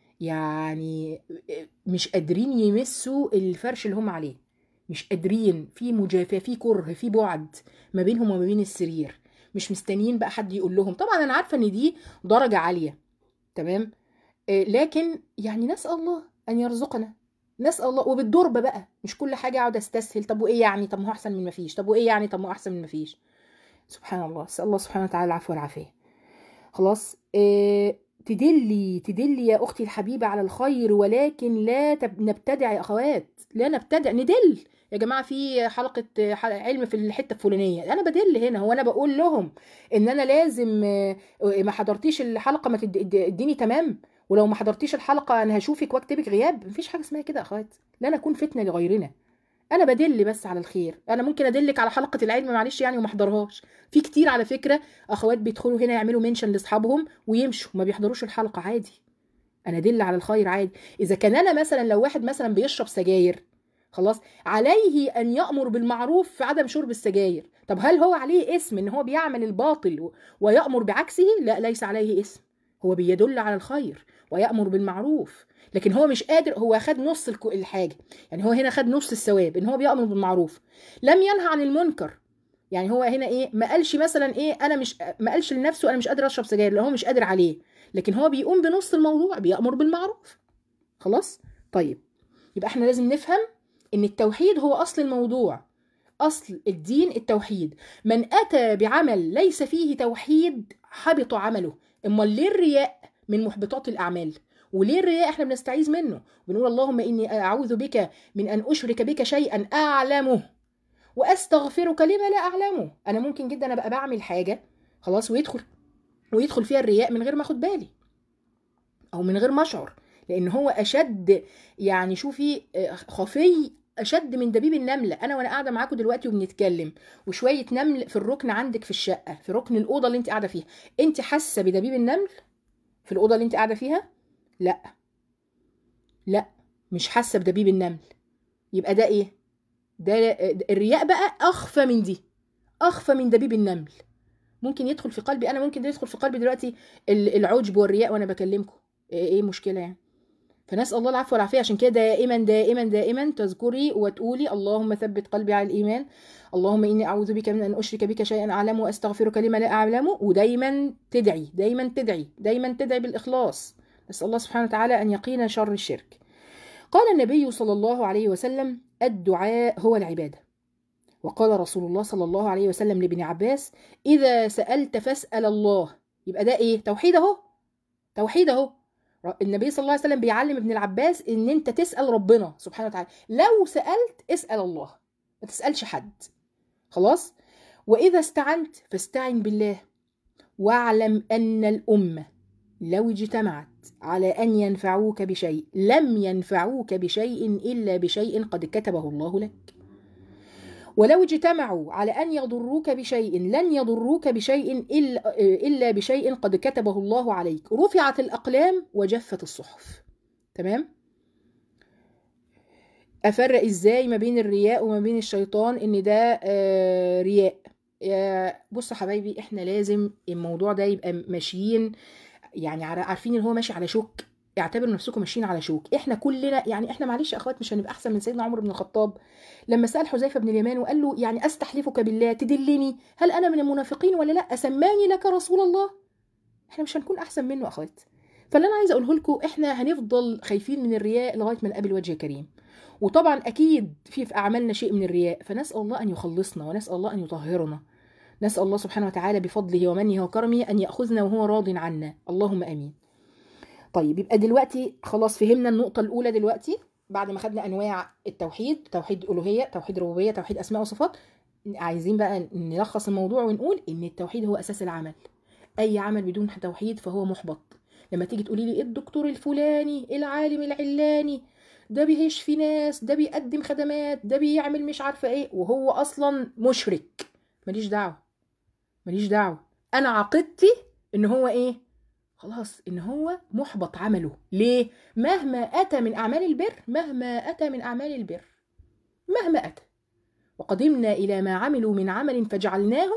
A: يعني مش قادرين يمسوا الفرش اللي هم عليه مش قادرين في مجافاه في كره في بعد ما بينهم وما بين السرير مش مستنيين بقى حد يقول لهم طبعا انا عارفه ان دي درجه عاليه تمام آه، لكن يعني نسال الله ان يرزقنا نسال الله وبالضرب بقى مش كل حاجه اقعد استسهل طب وايه يعني طب ما هو احسن من ما فيش طب وايه يعني طب ما هو احسن من ما فيش سبحان الله اسال الله سبحانه وتعالى العفو والعافيه خلاص آه، تدلي تدلي يا اختي الحبيبه على الخير ولكن لا تب- نبتدع يا اخوات لا نبتدع ندل يا جماعه في حلقه آه، حلقة علم في الحته الفلانيه انا بدل هنا هو انا بقول لهم ان انا لازم آه، آه، ما حضرتيش الحلقه ما تد- اد- اديني تمام ولو ما حضرتيش الحلقه انا هشوفك واكتبك غياب مفيش حاجه اسمها كده يا اخوات لا نكون فتنه لغيرنا انا بدل بس على الخير انا ممكن ادلك على حلقه العلم معلش يعني وما احضرهاش في كتير على فكره اخوات بيدخلوا هنا يعملوا منشن لاصحابهم ويمشوا ما بيحضروش الحلقه عادي انا ادل على الخير عادي اذا كان انا مثلا لو واحد مثلا بيشرب سجاير خلاص عليه ان يامر بالمعروف في عدم شرب السجاير طب هل هو عليه اسم ان هو بيعمل الباطل و- ويامر بعكسه لا ليس عليه اسم هو بيدل على الخير ويامر بالمعروف لكن هو مش قادر هو خد نص الك- الحاجه يعني هو هنا خد نص الثواب ان هو بيامر بالمعروف لم ينهى عن المنكر يعني هو هنا ايه ما قالش مثلا ايه انا مش ما قالش لنفسه انا مش قادر اشرب سجاير لان هو مش قادر عليه لكن هو بيقوم بنص الموضوع بيامر بالمعروف خلاص طيب يبقى احنا لازم نفهم ان التوحيد هو اصل الموضوع اصل الدين التوحيد من اتى بعمل ليس فيه توحيد حبط عمله امال ليه الرياء من محبطات الاعمال وليه الرياء احنا بنستعيذ منه بنقول اللهم اني اعوذ بك من ان اشرك بك شيئا اعلمه واستغفرك لما لا اعلمه انا ممكن جدا ابقى بعمل حاجه خلاص ويدخل ويدخل فيها الرياء من غير ما اخد بالي او من غير ما اشعر لان هو اشد يعني شوفي آه، خفي اشد من دبيب النمله انا وانا قاعده معاكم دلوقتي وبنتكلم وشويه نمل في الركن عندك في الشقه في ركن الاوضه اللي انت قاعده فيها انت حاسه بدبيب النمل في الاوضه اللي انت قاعده فيها لا لا مش حاسه بدبيب النمل يبقى ده ايه ده الرياء بقى اخفى من دي اخفى من دبيب النمل ممكن يدخل في قلبي انا ممكن ده يدخل في قلبي دلوقتي ال- العجب والرياء وانا بكلمكم ايه إيه مشكله يعني فنسال الله العفو والعافيه عشان كده دائما دائما دائما تذكري وتقولي اللهم ثبت قلبي على الايمان اللهم اني اعوذ بك من ان اشرك بك شيئا اعلمه واستغفرك لما لا اعلمه ودايما تدعي دايما تدعي دايما تدعي بالاخلاص نسال الله سبحانه وتعالى ان يقينا شر الشرك قال النبي صلى الله عليه وسلم الدعاء هو العباده وقال رسول الله صلى الله عليه وسلم لابن عباس اذا سالت فاسال الله يبقى ده ايه توحيد اهو توحيد اهو النبي صلى الله عليه وسلم بيعلم ابن العباس ان انت تسال ربنا سبحانه وتعالى لو سالت اسال الله ما تسالش حد خلاص واذا استعنت فاستعن بالله واعلم ان الامه لو اجتمعت على ان ينفعوك بشيء لم ينفعوك بشيء الا بشيء قد كتبه الله لك ولو اجتمعوا على أن يضروك بشيء لن يضروك بشيء إلا, إلا بشيء قد كتبه الله عليك رفعت الأقلام وجفت الصحف تمام أفرق إزاي ما بين الرياء وما بين الشيطان إن ده آه رياء بصوا حبايبي إحنا لازم الموضوع ده يبقى ماشيين يعني عارفين اللي هو ماشي على شوك اعتبروا نفسكم ماشيين على شوك احنا كلنا يعني احنا معلش يا اخوات مش هنبقى احسن من سيدنا عمر بن الخطاب لما سال حذيفه بن اليمان وقال له يعني استحلفك بالله تدلني هل انا من المنافقين ولا لا اسماني لك رسول الله احنا مش هنكون احسن منه يا اخوات فاللي انا عايزه اقوله لكم احنا هنفضل خايفين من الرياء لغايه ما نقابل وجه كريم وطبعا اكيد في في اعمالنا شيء من الرياء فنسال الله ان يخلصنا ونسال الله ان يطهرنا نسال الله سبحانه وتعالى بفضله ومنه وكرمه ان ياخذنا وهو راض عنا اللهم امين طيب يبقى دلوقتي خلاص فهمنا النقطة الأولى دلوقتي بعد ما خدنا أنواع التوحيد توحيد ألوهية توحيد ربوبية توحيد أسماء وصفات عايزين بقى نلخص الموضوع ونقول إن التوحيد هو أساس العمل أي عمل بدون توحيد فهو محبط لما تيجي تقولي لي الدكتور الفلاني العالم العلاني ده بيشفي ناس ده بيقدم خدمات ده بيعمل مش عارفة ايه وهو أصلا مشرك ماليش دعوة ماليش دعوة أنا عقيدتي إن هو ايه خلاص ان هو محبط عمله ليه مهما اتى من اعمال البر مهما اتى من اعمال البر مهما اتى وقدمنا الى ما عملوا من عمل فجعلناه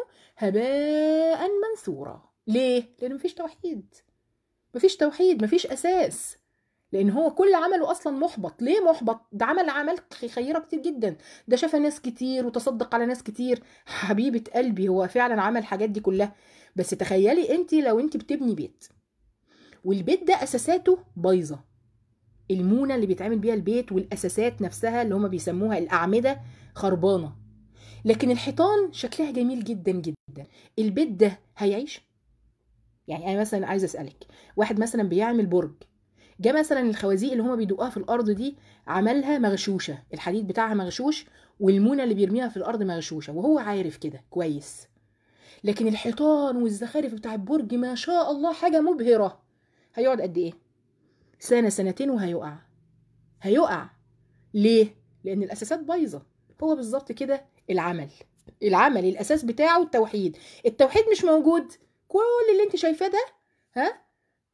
A: هباء منثورا ليه لان مفيش توحيد مفيش توحيد مفيش اساس لان هو كل عمله اصلا محبط ليه محبط ده عمل اعمال خيره كتير جدا ده شاف ناس كتير وتصدق على ناس كتير حبيبه قلبي هو فعلا عمل الحاجات دي كلها بس تخيلي انت لو انت بتبني بيت والبيت ده اساساته بايظه المونه اللي بيتعمل بيها البيت والاساسات نفسها اللي هما بيسموها الاعمده خربانه لكن الحيطان شكلها جميل جدا جدا البيت ده هيعيش يعني انا مثلا عايزه اسالك واحد مثلا بيعمل برج جه مثلا الخوازيق اللي هما بيدقوها في الارض دي عملها مغشوشه الحديد بتاعها مغشوش والمونه اللي بيرميها في الارض مغشوشه وهو عارف كده كويس لكن الحيطان والزخارف بتاع البرج ما شاء الله حاجه مبهره هيقعد قد ايه سنه سنتين وهيقع هيقع ليه لان الاساسات بايظه هو بالظبط كده العمل العمل الاساس بتاعه التوحيد التوحيد مش موجود كل اللي انت شايفاه ده ها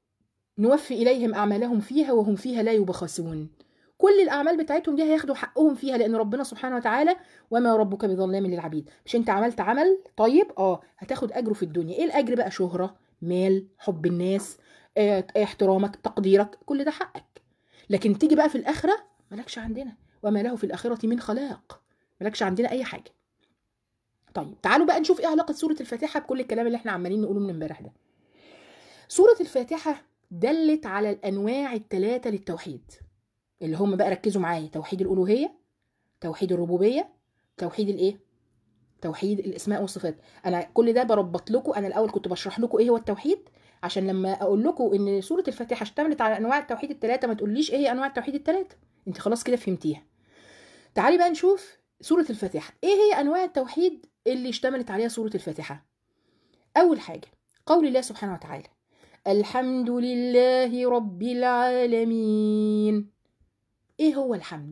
A: نوفي اليهم اعمالهم فيها وهم فيها لا يبخسون كل الاعمال بتاعتهم دي هياخدوا حقهم فيها لان ربنا سبحانه وتعالى وما ربك بظلام للعبيد مش انت عملت عمل طيب اه هتاخد اجره في الدنيا ايه الاجر بقى شهره مال حب الناس اه احترامك تقديرك كل ده حقك لكن تيجي بقى في الاخره مالكش عندنا وما له في الاخره من خلاق مالكش عندنا اي حاجه طيب تعالوا بقى نشوف ايه علاقه سوره الفاتحه بكل الكلام اللي احنا عمالين نقوله من امبارح ده سوره الفاتحه دلت على الانواع الثلاثه للتوحيد اللي هم بقى ركزوا معايا توحيد الالوهيه توحيد الربوبيه توحيد الايه توحيد الاسماء والصفات انا كل ده بربط لكم انا الاول كنت بشرح لكم ايه هو التوحيد عشان لما اقول لكم ان سوره الفاتحه اشتملت على انواع التوحيد الثلاثه ما تقوليش ايه هي انواع التوحيد الثلاثه انت خلاص كده فهمتيها تعالي بقى نشوف سوره الفاتحه ايه هي انواع التوحيد اللي اشتملت عليها سوره الفاتحه اول حاجه قول الله سبحانه وتعالى الحمد لله رب العالمين ايه هو الحمد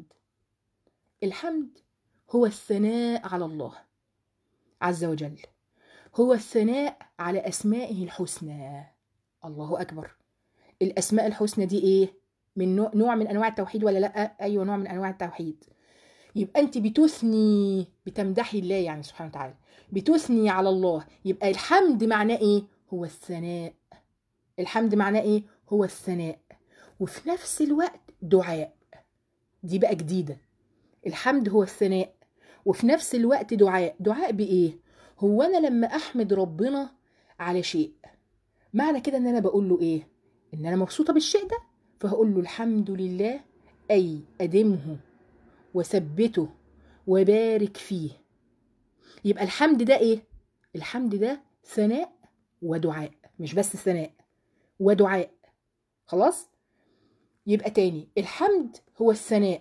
A: الحمد هو الثناء على الله عز وجل هو الثناء على اسمائه الحسنى الله اكبر الاسماء الحسنى دي ايه من نوع, نوع من انواع التوحيد ولا لا ايوه نوع من انواع التوحيد يبقى انت بتثني بتمدحي الله يعني سبحانه وتعالى بتثني على الله يبقى الحمد معناه ايه هو الثناء الحمد معناه ايه هو الثناء وفي نفس الوقت دعاء دي بقى جديدة الحمد هو الثناء وفي نفس الوقت دعاء دعاء بإيه هو أنا لما أحمد ربنا على شيء معنى كده أن أنا بقول له إيه إن أنا مبسوطة بالشيء ده فهقول له الحمد لله أي أدمه وثبته وبارك فيه يبقى الحمد ده إيه الحمد ده ثناء ودعاء مش بس ثناء ودعاء خلاص يبقى تاني الحمد هو الثناء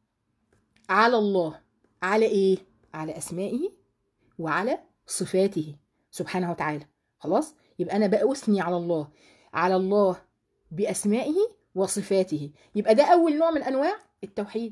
A: على الله على ايه على اسمائه وعلى صفاته سبحانه وتعالى خلاص يبقى انا بقى اثني على الله على الله باسمائه وصفاته يبقى ده اول نوع من انواع التوحيد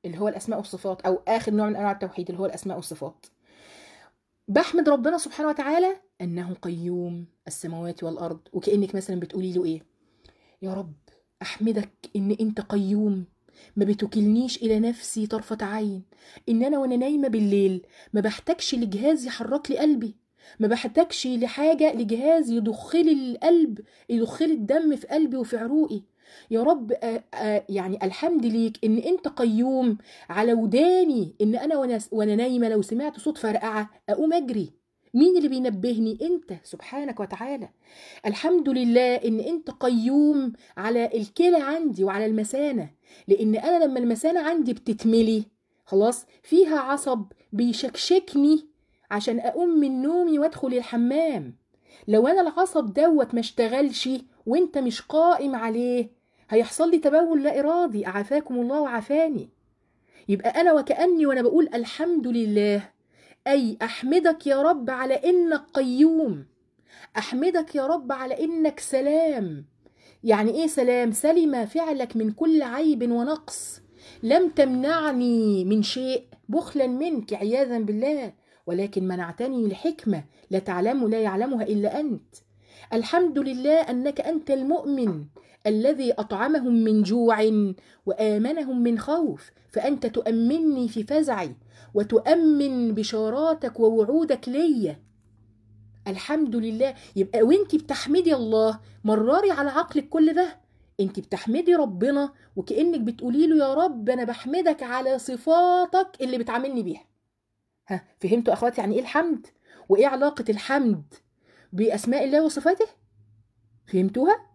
A: اللي هو الاسماء والصفات او اخر نوع من انواع التوحيد اللي هو الاسماء والصفات بحمد ربنا سبحانه وتعالى انه قيوم السماوات والارض وكانك مثلا بتقولي له ايه يا رب احمدك ان انت قيوم ما بتكلنيش الى نفسي طرفه عين ان انا وانا نايمه بالليل ما بحتاجش لجهاز يحرك لي قلبي ما بحتاجش لحاجه لجهاز يضخ لي القلب يضخ لي الدم في قلبي وفي عروقي يا رب آه آه يعني الحمد ليك ان انت قيوم على وداني ان انا وانا وانا نايمه لو سمعت صوت فرقعه اقوم اجري مين اللي بينبهني انت سبحانك وتعالى الحمد لله ان انت قيوم على الكلى عندي وعلى المثانه لان انا لما المثانه عندي بتتملي خلاص فيها عصب بيشكشكني عشان اقوم من نومي وادخل الحمام لو انا العصب دوت ما اشتغلش وانت مش قائم عليه هيحصل لي تبول لا ارادي عافاكم الله وعافاني يبقى انا وكاني وانا بقول الحمد لله اي احمدك يا رب على انك قيوم احمدك يا رب على انك سلام يعني ايه سلام سلم فعلك من كل عيب ونقص لم تمنعني من شيء بخلا منك عياذا بالله ولكن منعتني لحكمه لا تعلم لا يعلمها الا انت الحمد لله انك انت المؤمن الذي اطعمهم من جوع وامنهم من خوف فانت تؤمني في فزعي وتؤمن بشاراتك ووعودك ليا الحمد لله يبقى وانت بتحمدي الله مراري على عقلك كل ده انت بتحمدي ربنا وكانك بتقولي له يا رب انا بحمدك على صفاتك اللي بتعاملني بيها ها فهمتوا اخواتي يعني ايه الحمد وايه علاقه الحمد باسماء الله وصفاته فهمتوها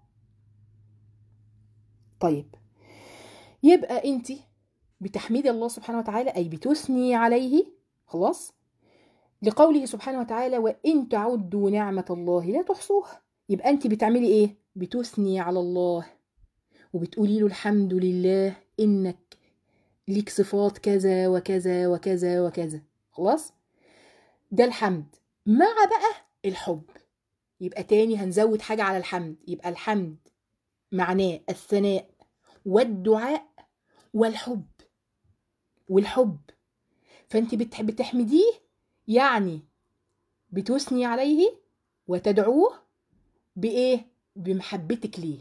A: طيب يبقى انت بتحمدي الله سبحانه وتعالى اي بتثني عليه خلاص لقوله سبحانه وتعالى وان تعدوا نعمه الله لا تحصوها يبقى انت بتعملي ايه بتثني على الله وبتقولي له الحمد لله انك ليك صفات كذا وكذا وكذا وكذا خلاص ده الحمد مع بقى الحب يبقى تاني هنزود حاجة على الحمد يبقى الحمد معناه الثناء والدعاء والحب والحب فانت بتحمديه يعني بتثني عليه وتدعوه بايه بمحبتك ليه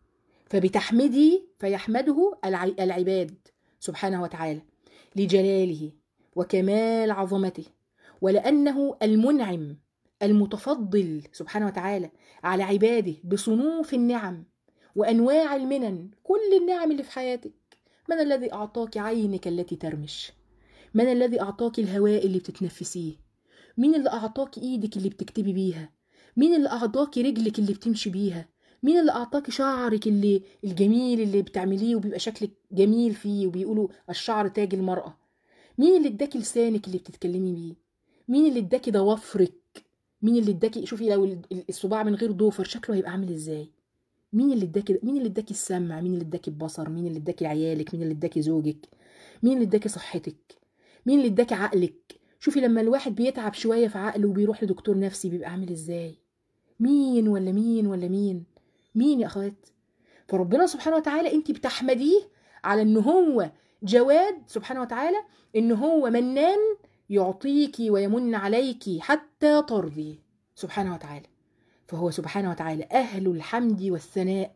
A: فبتحمدي فيحمده العباد سبحانه وتعالى لجلاله وكمال عظمته ولانه المنعم المتفضل سبحانه وتعالى على عباده بصنوف النعم وانواع المنن كل النعم اللي في حياتك من الذي اعطاك عينك التي ترمش من الذي اعطاك الهواء اللي بتتنفسيه مين اللي اعطاك ايدك اللي بتكتبي بيها مين اللي اعطاك رجلك اللي بتمشي بيها مين اللي اعطاك شعرك اللي الجميل اللي بتعمليه وبيبقى شكلك جميل فيه وبيقولوا الشعر تاج المرأة مين اللي اداكي لسانك اللي بتتكلمي بيه مين اللي اداكي ضوافرك مين اللي اداكي شوفي لو الصباع من غير ضوفر شكله هيبقى عامل ازاي مين اللي اداكي مين اللي اداكي السمع مين اللي اداكي البصر مين اللي اداكي عيالك مين اللي اداكي زوجك مين اللي اداكي صحتك مين اللي اداكي عقلك شوفي لما الواحد بيتعب شويه في عقله وبيروح لدكتور نفسي بيبقى عامل ازاي مين ولا مين ولا مين مين يا اخوات فربنا سبحانه وتعالى انت بتحمديه على ان هو جواد سبحانه وتعالى ان هو منان يعطيكي ويمن عليكي حتى ترضي سبحانه وتعالى فهو سبحانه وتعالى اهل الحمد والثناء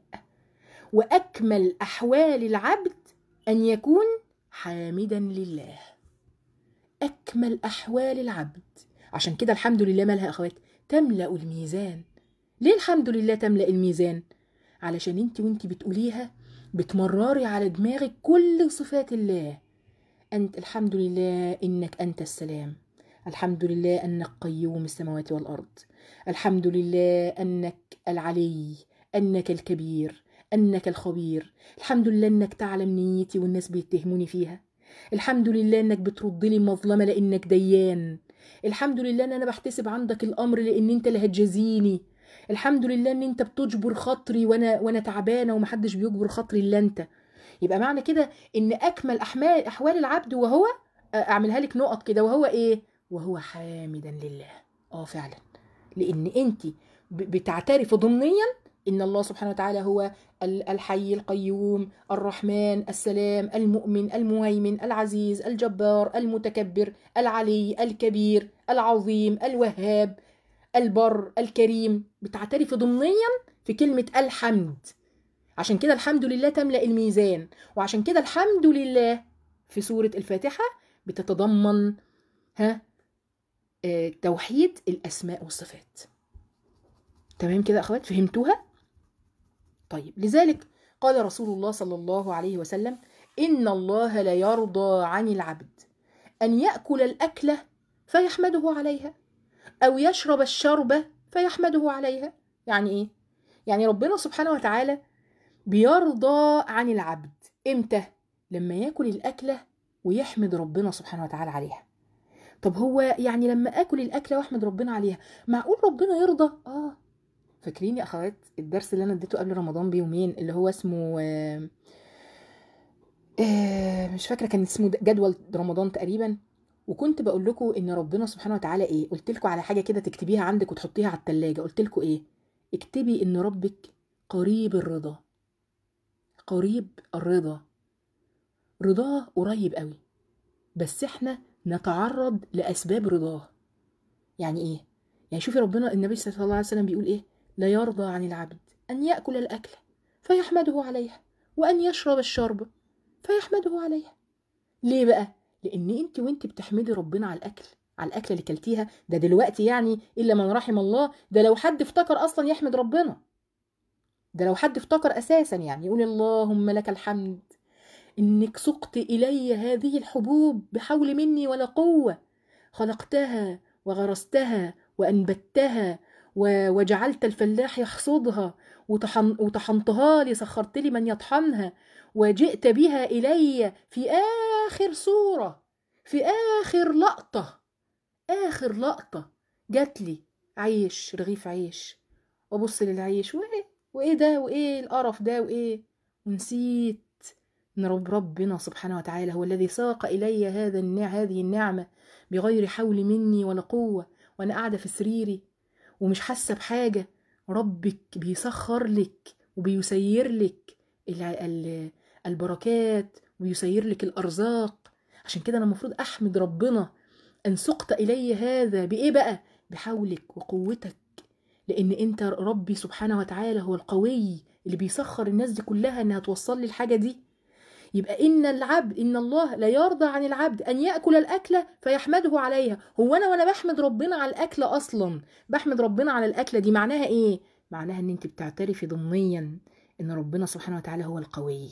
A: واكمل احوال العبد ان يكون حامدا لله اكمل احوال العبد عشان كده الحمد لله مالها اخوات تملا الميزان ليه الحمد لله تملا الميزان علشان انت وانت بتقوليها بتمرري على دماغك كل صفات الله انت الحمد لله انك انت السلام الحمد لله انك قيوم السماوات والارض الحمد لله انك العلي انك الكبير انك الخبير الحمد لله انك تعلم نيتي والناس بيتهموني فيها الحمد لله انك بترد لي المظلمه لانك ديان الحمد لله ان انا بحتسب عندك الامر لان انت اللي هتجازيني الحمد لله ان انت بتجبر خاطري وانا وانا تعبانه ومحدش بيجبر خاطري الا انت يبقى معنى كده ان اكمل احمال احوال العبد وهو اعملها لك نقط كده وهو ايه وهو حامدا لله اه فعلا لان انت بتعترفي ضمنيا إن الله سبحانه وتعالى هو ال- الحي القيوم الرحمن السلام المؤمن المهيمن العزيز الجبار المتكبر العلي الكبير العظيم الوهاب البر الكريم بتعترف ضمنيا في كلمة الحمد عشان كده الحمد لله تملأ الميزان وعشان كده الحمد لله في سورة الفاتحة بتتضمن ها آه، توحيد الأسماء والصفات تمام كده يا أخوات فهمتوها طيب لذلك قال رسول الله صلى الله عليه وسلم إن الله لا يرضى عن العبد أن يأكل الأكلة فيحمده عليها أو يشرب الشربة فيحمده عليها يعني إيه؟ يعني ربنا سبحانه وتعالى بيرضى عن العبد إمتى؟ لما ياكل الأكلة ويحمد ربنا سبحانه وتعالى عليها طب هو يعني لما آكل الأكلة وأحمد ربنا عليها معقول ربنا يرضى؟ آه فاكرين يا أخوات الدرس اللي أنا اديته قبل رمضان بيومين اللي هو اسمه آه آه مش فاكرة كان اسمه جدول رمضان تقريبا وكنت بقول لكم ان ربنا سبحانه وتعالى ايه قلت لكم على حاجه كده تكتبيها عندك وتحطيها على التلاجة قلت لكم ايه اكتبي ان ربك قريب الرضا قريب الرضا رضاه قريب قوي بس احنا نتعرض لاسباب رضاه يعني ايه يعني شوفي ربنا النبي صلى الله عليه وسلم بيقول ايه لا يرضى عن العبد ان ياكل الاكل فيحمده عليها وان يشرب الشرب فيحمده عليها ليه بقى لان انت وانت بتحمدي ربنا على الاكل على الاكله اللي كلتيها ده دلوقتي يعني الا من رحم الله ده لو حد افتكر اصلا يحمد ربنا ده لو حد افتكر اساسا يعني يقول اللهم لك الحمد انك سقت الي هذه الحبوب بحول مني ولا قوه خلقتها وغرستها وانبتها و- وجعلت الفلاح يحصدها وطحن وطحنتها لي سخرت لي من يطحنها وجئت بها الي في اخر صوره في اخر لقطه اخر لقطه جات لي عيش رغيف عيش وابص للعيش وايه وايه ده وايه القرف ده وايه ونسيت ان رب ربنا سبحانه وتعالى هو الذي ساق الي هذا النع هذه النعمه بغير حول مني ولا قوه وانا قاعده في سريري ومش حاسه بحاجه ربك بيسخر لك وبيسير لك الع- ال- البركات ويسير لك الارزاق عشان كده انا المفروض احمد ربنا ان سقت الي هذا بايه بقى بحولك وقوتك لان انت ربي سبحانه وتعالى هو القوي اللي بيسخر الناس دي كلها انها توصل لي الحاجه دي يبقى ان العبد ان الله لا يرضى عن العبد ان ياكل الاكله فيحمده عليها هو انا وانا بحمد ربنا على الاكله اصلا بحمد ربنا على الاكله دي معناها ايه معناها ان انت بتعترفي ضمنيا ان ربنا سبحانه وتعالى هو القوي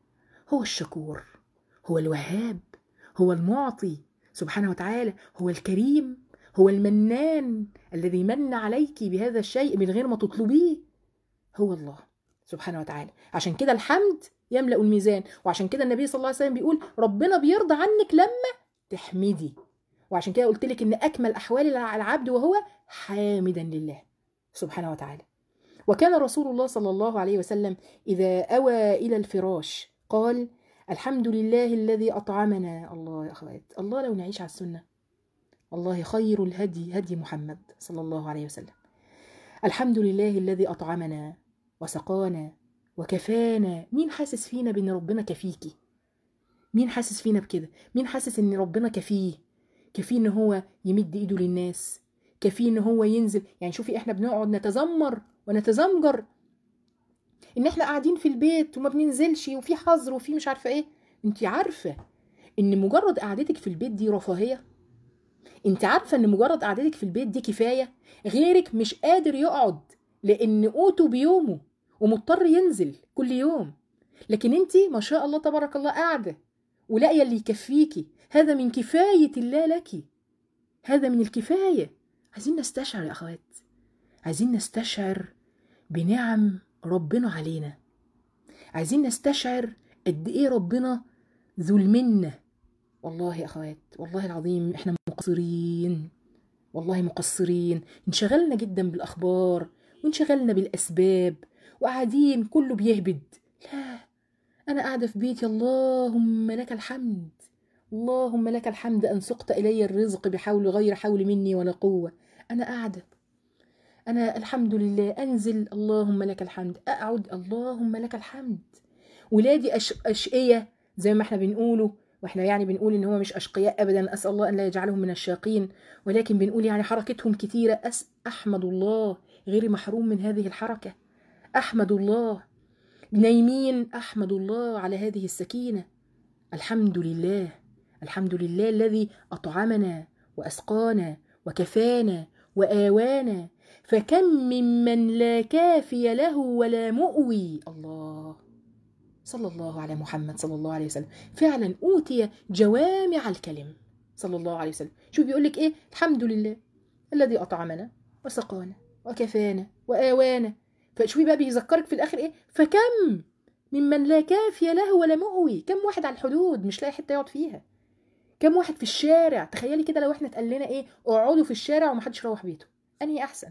A: هو الشكور هو الوهاب هو المعطي سبحانه وتعالى هو الكريم هو المنان الذي من عليك بهذا الشيء من غير ما تطلبيه هو الله سبحانه وتعالى عشان كده الحمد يملأ الميزان وعشان كده النبي صلى الله عليه وسلم بيقول ربنا بيرضى عنك لما تحمدي وعشان كده قلت لك ان اكمل احوال العبد وهو حامدا لله سبحانه وتعالى وكان رسول الله صلى الله عليه وسلم اذا اوى الى الفراش قال الحمد لله الذي اطعمنا الله يا اخوات الله لو نعيش على السنه والله خير الهدي هدي محمد صلى الله عليه وسلم الحمد لله الذي اطعمنا وسقانا وكفانا مين حاسس فينا بان ربنا كفيكي مين حاسس فينا بكده مين حاسس ان ربنا كفيه كفيه ان هو يمد ايده للناس كفيه ان هو ينزل يعني شوفي احنا بنقعد نتذمر ونتزمجر ان احنا قاعدين في البيت وما بننزلش وفي حظر وفي مش عارفه ايه انت عارفه ان مجرد قعدتك في البيت دي رفاهيه انت عارفه ان مجرد قعدتك في البيت دي كفايه غيرك مش قادر يقعد لان قوته بيومه ومضطر ينزل كل يوم لكن انت ما شاء الله تبارك الله قاعده ولاقيه اللي يكفيكي هذا من كفايه الله لك هذا من الكفايه عايزين نستشعر يا اخوات عايزين نستشعر بنعم ربنا علينا عايزين نستشعر قد ايه ربنا ذو المنه والله يا اخوات والله العظيم احنا مقصرين والله مقصرين انشغلنا جدا بالاخبار وانشغلنا بالاسباب وقاعدين كله بيهبد لا انا قاعده في بيتي اللهم لك الحمد اللهم لك الحمد ان سقت الي الرزق بحول غير حول مني ولا قوه انا قاعده انا الحمد لله انزل اللهم لك الحمد اقعد اللهم لك الحمد ولادي أش... اشقيه زي ما احنا بنقوله واحنا يعني بنقول ان هو مش اشقياء ابدا اسال الله ان لا يجعلهم من الشاقين ولكن بنقول يعني حركتهم كتيره أس... احمد الله غير محروم من هذه الحركه احمد الله نايمين احمد الله على هذه السكينه الحمد لله الحمد لله الذي اطعمنا واسقانا وكفانا واوانا فكم ممن لا كافي له ولا مؤوي الله صلى الله على محمد صلى الله عليه وسلم فعلا اوتي جوامع الكلم صلى الله عليه وسلم شوف بيقول لك ايه الحمد لله الذي اطعمنا وسقانا وكفانا واوانا فشوفي بقى بيذكرك في الاخر ايه فكم ممن لا كافي له ولا مؤوي كم واحد على الحدود مش لاقي حته يقعد فيها كم واحد في الشارع تخيلي كده لو احنا اتقال لنا ايه اقعدوا في الشارع ومحدش يروح بيته انهي احسن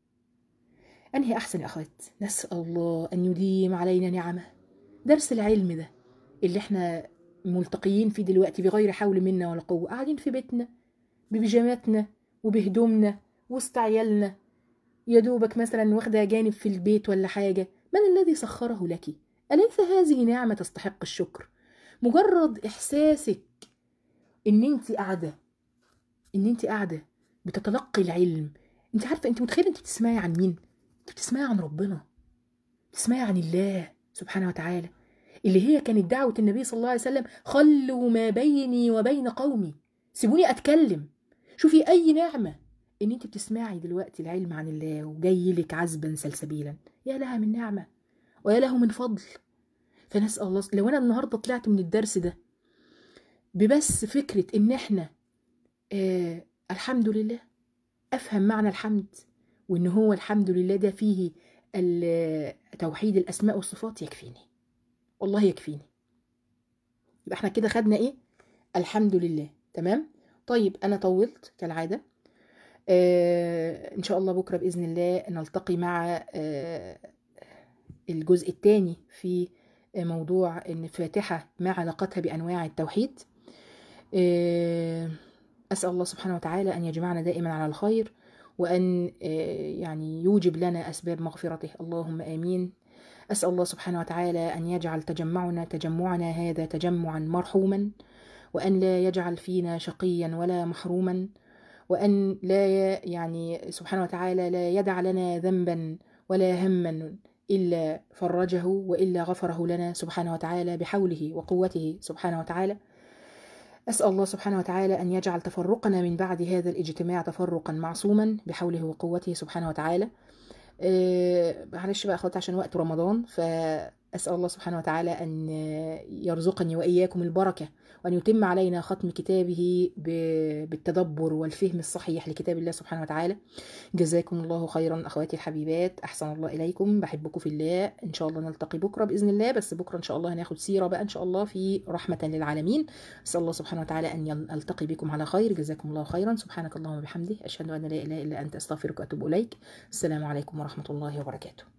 A: انهي احسن يا اخوات نسال الله ان يديم علينا نعمه درس العلم ده اللي احنا ملتقيين فيه دلوقتي بغير حول منا ولا قوه قاعدين في بيتنا ببيجاماتنا وبهدومنا وسط عيالنا يا دوبك مثلا واخده جانب في البيت ولا حاجه من الذي سخره لك اليس هذه نعمه تستحق الشكر مجرد احساسك ان انت قاعده ان انت قاعده بتتلقي العلم انت عارفه انت متخيله انت بتسمعي عن مين انت بتسمعي عن ربنا بتسمعي عن الله سبحانه وتعالى اللي هي كانت دعوة النبي صلى الله عليه وسلم خلوا ما بيني وبين قومي سيبوني أتكلم شوفي أي نعمة إن أنت بتسمعي دلوقتي العلم عن الله وجاي لك عذبا سلسبيلا يا لها من نعمة ويا له من فضل فنسأل الله لو أنا النهاردة طلعت من الدرس ده ببس فكرة إن إحنا آه الحمد لله أفهم معنى الحمد وإن هو الحمد لله ده فيه توحيد الأسماء والصفات يكفيني والله يكفيني يبقى احنا كده خدنا ايه الحمد لله تمام طيب انا طولت كالعادة آه ان شاء الله بكرة بإذن الله نلتقي مع آه الجزء الثاني في موضوع ان الفاتحة ما علاقتها بأنواع التوحيد آه أسأل الله سبحانه وتعالى أن يجمعنا دائما على الخير وأن يعني يوجب لنا أسباب مغفرته اللهم آمين أسأل الله سبحانه وتعالى أن يجعل تجمعنا تجمعنا هذا تجمعا مرحوما وأن لا يجعل فينا شقيا ولا محروما وأن لا يعني سبحانه وتعالى لا يدع لنا ذنبا ولا هما إلا فرجه وإلا غفره لنا سبحانه وتعالى بحوله وقوته سبحانه وتعالى أسأل الله سبحانه وتعالى أن يجعل تفرقنا من بعد هذا الاجتماع تفرقا معصوما بحوله وقوته سبحانه وتعالى أه معلش بقى أخوات عشان وقت رمضان فأسأل الله سبحانه وتعالى أن يرزقني وإياكم البركة وأن يتم علينا ختم كتابه بالتدبر والفهم الصحيح لكتاب الله سبحانه وتعالى جزاكم الله خيرا أخواتي الحبيبات أحسن الله إليكم بحبكم في الله إن شاء الله نلتقي بكرة بإذن الله بس بكرة إن شاء الله هناخد سيرة بقى إن شاء الله في رحمة للعالمين أسأل الله سبحانه وتعالى أن ألتقي بكم على خير جزاكم الله خيرا سبحانك اللهم وبحمده أشهد أن لا إله إلا أنت أستغفرك وأتوب إليك السلام عليكم ورحمة الله وبركاته